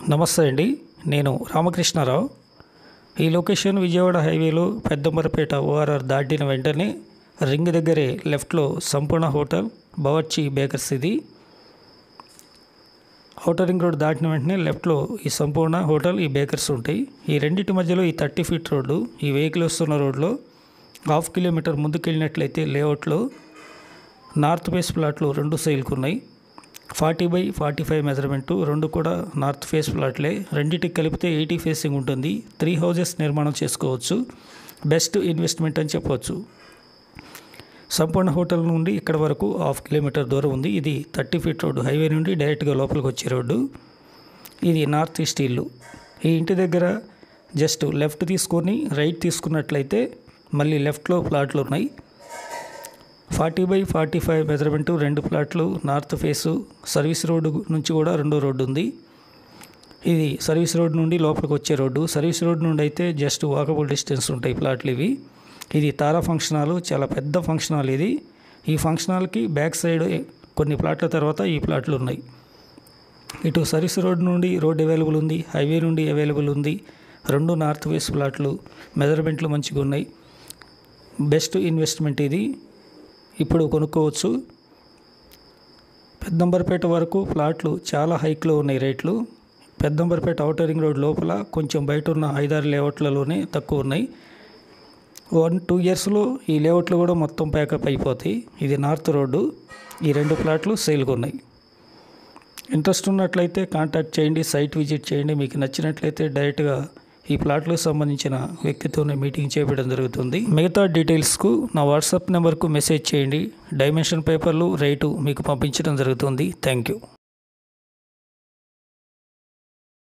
నమస్తే అండి నేను రామకృష్ణారావు ఈ లొకేషన్ విజయవాడ హైవేలో పెద్దంబరపేట ఓఆర్ఆర్ దాటిన వెంటనే రింగ్ దగ్గరే లెఫ్ట్లో సంపూర్ణ హోటల్ బవర్చి బేకర్స్ ఇది ఔటర్ రింగ్ రోడ్ దాటిన వెంటనే లెఫ్ట్లో ఈ సంపూర్ణ హోటల్ ఈ బేకర్స్ ఉంటాయి ఈ రెండింటి మధ్యలో ఈ థర్టీ ఫీట్ రోడ్డు ఈ వెహికల్ వస్తున్న రోడ్లో హాఫ్ కిలోమీటర్ ముందుకెళ్ళినట్లయితే లేఅవుట్లో నార్త్ ఫేస్ ప్లాట్లు రెండు సేల్కు ఉన్నాయి forty by forty five measurement రెండు కూడా నార్త్ ఫేస్ ప్లాట్లే రెండింటికి కలిపితే ఎయిటీ ఫేసింగ్ ఉంటుంది త్రీ హౌజెస్ నిర్మాణం చేసుకోవచ్చు బెస్ట్ ఇన్వెస్ట్మెంట్ అని చెప్పవచ్చు సంపూర్ణ హోటల్ నుండి ఇక్కడ వరకు హాఫ్ కిలోమీటర్ దూరం ఉంది ఇది థర్టీ ఫీట్ రోడ్డు హైవే నుండి డైరెక్ట్గా లోపలికి వచ్చే రోడ్డు ఇది నార్త్ ఈస్ట్ ఇల్లు ఈ ఇంటి దగ్గర జస్ట్ లెఫ్ట్ తీసుకొని రైట్ తీసుకున్నట్లయితే మళ్ళీ లెఫ్ట్లో ప్లాట్లు ఉన్నాయి forty by forty five measurement రెండు ప్లాట్లు నార్త్ ఫేసు సర్వీస్ రోడ్డు నుంచి కూడా రెండో రోడ్డు ఉంది ఇది సర్వీస్ రోడ్ నుండి లోపలికి వచ్చే రోడ్డు సర్వీస్ రోడ్ నుండి అయితే జస్ట్ వాకబుల్ డిస్టెన్స్ ఉంటాయి ప్లాట్లు ఇవి ఇది తారా ఫంక్షన్ హాల్ చాలా పెద్ద ఫంక్షన్ హాల్ ఇది ఈ ఫంక్షన్ హాల్కి బ్యాక్ సైడ్ కొన్ని ప్లాట్ల తర్వాత ఈ ప్లాట్లు ఉన్నాయి ఇటు సర్వీస్ రోడ్ నుండి రోడ్ అవైలబుల్ ఉంది హైవే నుండి అవైలబుల్ ఉంది రెండు నార్త్ వెస్ట్ ప్లాట్లు మెజర్మెంట్లు మంచిగా ఉన్నాయి బెస్ట్ ఇన్వెస్ట్మెంట్ ఇది ఇప్పుడు కొనుక్కోవచ్చు పెద్దంబర్పేట వరకు ప్లాట్లు చాలా హైక్లో ఉన్నాయి రేట్లు పెద్దంబర్పేట ఔటర్ రింగ్ రోడ్ లోపల కొంచెం బయట ఉన్న ఐదారు లేఅవుట్లలోనే తక్కువ ఉన్నాయి వన్ టూ ఇయర్స్లో ఈ లేఅవుట్లు కూడా మొత్తం ప్యాకప్ అయిపోతాయి ఇది నార్త్ రోడ్డు ఈ రెండు ప్లాట్లు సేల్గా ఉన్నాయి ఇంట్రెస్ట్ ఉన్నట్లయితే కాంటాక్ట్ చేయండి సైట్ విజిట్ చేయండి మీకు నచ్చినట్లయితే డైరెక్ట్గా ఈ ప్లాట్లకు సంబంధించిన వ్యక్తితోనే మీటింగ్ చేపట్టడం జరుగుతుంది మిగతా డీటెయిల్స్కు నా వాట్సాప్ నెంబర్కు మెసేజ్ చేయండి డైమెన్షన్ పేపర్లు రేటు మీకు పంపించడం జరుగుతుంది థ్యాంక్ యూ